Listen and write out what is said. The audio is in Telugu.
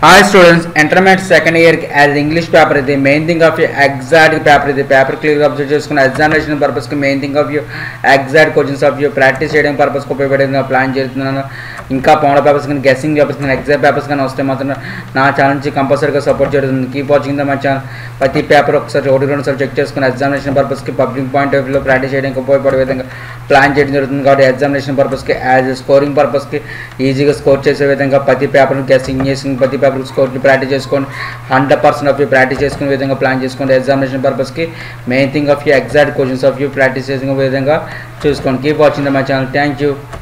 హాయ్ స్టూడెంట్స్ ఇంటర్మీడియట్ సెకండ్ ఇయర్కి యాజ్ ఇంగ్లీష్ పేపర్ ఇది main thing of you exact paper ఇది పేపర్ క్లియర్గా అబ్జర్వ్ చేసుకున్న ఎగ్జామినేషన్ పర్పస్కి main thing of you exact questions of you practice చేయడం పర్పస్కి ఉపయోగపడేది ప్లాన్ చేస్తున్నాను ఇంకా పౌండ పేపర్స్ కానీ గెస్సింగ్ పేపర్స్ కానీ ఎగ్జామ్ పేపర్స్ కానీ వస్తే మాత్రం నా ఛానల్ నుంచి కంపల్సరీగా సపోర్ట్ చేస్తుంది keep watching the my channel ప్రతి పేపర్ ఒకసారి ఒకటి రెండు సార్లు చెక్ చేసుకుని ఎగ్జామినేషన్ పర్పస్కి పబ్లిక్ పాయింట్ ఆఫ్ వ్యూలో ప్రాక్టీస్ చేయడానికి ఉపయోగపడే విధంగా ప్లాన్ చేయడం జరుగుతుంది కాబట్టి ఎగ్జామినేషన్ పర్పస్కి యాజ్ స్కోరింగ్ పర్పస్కి ఈజీగా స్కోర్ చేసే విధంగా ప్రతి పేపర్ని గెస్సింగ్ చేసి ప్రతి పేపర్ స్కోర్ని ప్రాక్టీస్ చేసుకోండి hundred percent of you practice చేసుకునే విధంగా ప్లాన్ చేసుకోండి ఎగ్జామినేషన్ పర్పస్కి main thing of you exact questions of you practice చేసుకునే విధంగా చూసుకోండి keep watching the my channel thank you